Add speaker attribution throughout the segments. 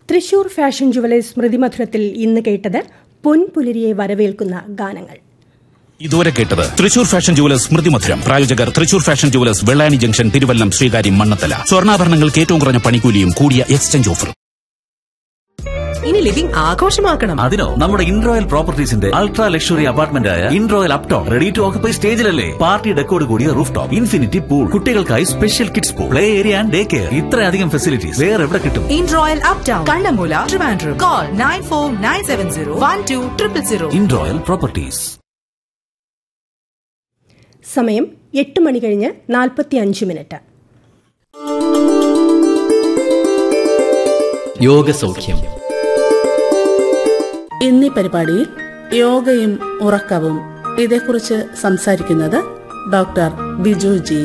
Speaker 1: Thrissur fashion jewellers സ്മൃതിമധുരത്തിൽ ഇന്ന് കേട്ടത് പൊൻപുലരിയെ വരവേൽക്കുന്ന ഗാനങ്ങൾ
Speaker 2: ഇതുവരെ കേട്ടത് തൃശൂർ ഫാഷൻ ജുവലേഴ്സ് സ്മൃതി മധുരം പ്രായോജകർ Thrissur fashion jewellers Vellani junction Thiruvallam Sreekaryam Mannanthala സ്വർണ്ണാഭരണങ്ങൾക്ക് ഏറ്റവും കുറഞ്ഞ പണിക്കൂലിയും കൂടിയ എക്സ്ചേഞ്ച് ഓഫറും
Speaker 3: ഇനി ലിവിംഗ് ആഘോഷമാക്കണം
Speaker 4: അതിനോ നമ്മുടെ ഇൻറോയൽ പ്രോപ്പർട്ടീസിന്റെ അൾട്രാ ലക്ഷറി അപ്പാർട്ട്മെന്റ് ആയ Inroyal uptown ready to occupy സ്റ്റേജിലല്ലേ പാർട്ടി ഡെക്കോട് കൂടിയ റൂഫ് ടോപ്പ് ഇൻഫിനിറ്റി പൂൾ കുട്ടികൾക്കായി special kids pool play area and day care ഇത്രയധികം ഫെസിലിറ്റീസ് വേറെ എവിടെ കിട്ടും
Speaker 3: Inroyal uptown Kannammoola Trivandrum call nine four nine seven zero one two triple zero
Speaker 4: Inroyal properties
Speaker 1: സമയം എട്ട് മണി കഴിഞ്ഞ് നാൽപ്പത്തി അഞ്ച് മിനിറ്റ്
Speaker 5: യോഗസൗഖ്യം
Speaker 6: ഇന്നീ പരിപാടിയിൽ യോഗയും ഉറക്കവും ഇതേക്കുറിച്ച് സംസാരിക്കുന്നത് ഡോക്ടർ ബിജു ജി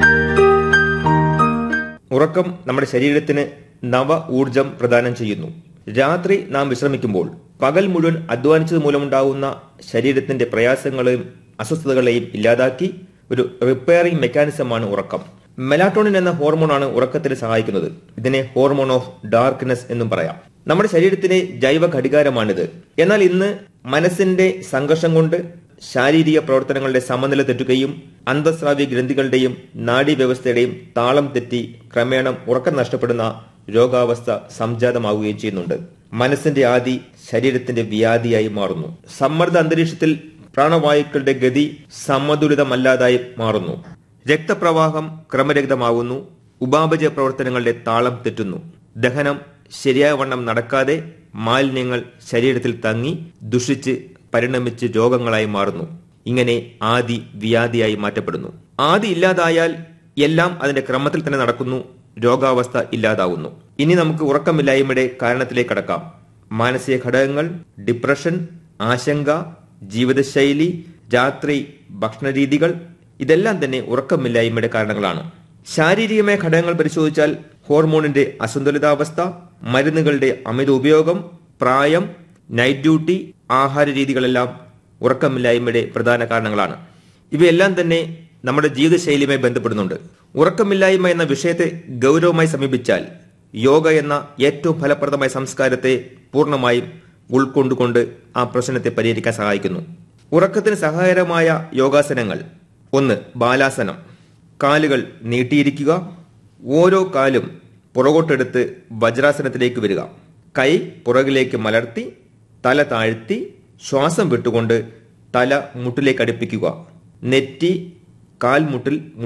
Speaker 7: ഉറക്കം നമ്മുടെ ശരീരത്തിന് നവ ഊർജം പ്രദാനം ചെയ്യുന്നു രാത്രി നാം വിശ്രമിക്കുമ്പോൾ പകൽ മുഴുവൻ അധ്വാനിച്ചത് മൂലമുണ്ടാകുന്ന ശരീരത്തിന്റെ പ്രയാസങ്ങളെയും അസ്വസ്ഥതകളെയും ഇല്ലാതാക്കി ഒരു റിപ്പയറിംഗ് മെക്കാനിസമാണ് ഉറക്കം മെലാറ്റോണിൻ എന്ന ഹോർമോണാണ് ഉറക്കത്തിന് സഹായിക്കുന്നത് ഇതിനെ ഹോർമോൺ ഓഫ് ഡാർക്ക്നെസ് എന്നും പറയാം നമ്മുടെ ശരീരത്തിലെ ജൈവ ഘടികാരമാണിത് എന്നാൽ ഇന്ന് മനസ്സിന്റെ സംഘർഷം കൊണ്ട് ശാരീരിക പ്രവർത്തനങ്ങളുടെ സമനില തെറ്റുകയും അന്തസ്രാവ്യ ഗ്രന്ഥികളുടെയും നാഡീവ്യവസ്ഥയുടെയും താളം തെറ്റി ക്രമേണ ഉറക്കം നഷ്ടപ്പെടുന്ന രോഗാവസ്ഥ സംജാതമാവുകയും ചെയ്യുന്നുണ്ട് മനസ്സിന്റെ ആദി ശരീരത്തിന്റെ വ്യാധിയായി മാറുന്നു സമ്മർദ്ദ അന്തരീക്ഷത്തിൽ പ്രാണവായുക്കളുടെ ഗതി സമതുലിതമല്ലാതായി മാറുന്നു രക്തപ്രവാഹം ക്രമരഹിതമാവുന്നു ഉപാപചയ പ്രവർത്തനങ്ങളുടെ താളം തെറ്റുന്നു ദഹനം ശരിയായ വണ്ണം നടക്കാതെ മാലിന്യങ്ങൾ ശരീരത്തിൽ തങ്ങി ദുഷിച്ച് പരിണമിച്ച് രോഗങ്ങളായി മാറുന്നു ഇങ്ങനെ ആദി വ്യാധിയായി മാറ്റപ്പെടുന്നു ആദി ഇല്ലാതായാൽ എല്ലാം അതിന്റെ ക്രമത്തിൽ തന്നെ നടക്കുന്നു രോഗാവസ്ഥ ഇല്ലാതാവുന്നു ഇനി നമുക്ക് ഉറക്കമില്ലായ്മയുടെ കാരണത്തിലേക്ക് കടക്കാം മാനസിക ഘടകങ്ങൾ ഡിപ്രഷൻ ആശങ്ക ജീവിതശൈലി രാത്രി ഭക്ഷണരീതികൾ ഇതെല്ലാം തന്നെ ഉറക്കമില്ലായ്മയുടെ കാരണങ്ങളാണ് ശാരീരികമായ ഘടകങ്ങൾ പരിശോധിച്ചാൽ ഹോർമോണിന്റെ അസന്തുലിതാവസ്ഥ മരുന്നുകളുടെ അമിത ഉപയോഗം പ്രായം നൈറ്റ് ഡ്യൂട്ടി ആഹാര രീതികളെല്ലാം ഉറക്കമില്ലായ്മയുടെ പ്രധാന കാരണങ്ങളാണ് ഇവയെല്ലാം തന്നെ നമ്മുടെ ജീവിതശൈലിയുമായി ബന്ധപ്പെടുന്നുണ്ട് ഉറക്കമില്ലായ്മ എന്ന വിഷയത്തെ ഗൗരവമായി സമീപിച്ചാൽ യോഗ എന്ന ഏറ്റവും ഫലപ്രദമായ സംസ്കാരത്തെ പൂർണ്ണമായും ഉൾക്കൊണ്ടുകൊണ്ട് ആ പ്രശ്നത്തെ പരിഹരിക്കാൻ സഹായിക്കുന്നു ഉറക്കത്തിന് സഹായകരമായ യോഗാസനങ്ങൾ ഒന്ന് ബാലാസനം കാലുകൾ നീട്ടിയിരിക്കുക ഓരോ കാലും പുറകോട്ടെടുത്ത് വജ്രാസനത്തിലേക്ക് വരിക കൈ പുറകിലേക്ക് മലർത്തി തല താഴ്ത്തി ശ്വാസം വിട്ടുകൊണ്ട് തല മുട്ടിലേക്ക് അടുപ്പിക്കുക നെറ്റി കാൽമുട്ടിൽ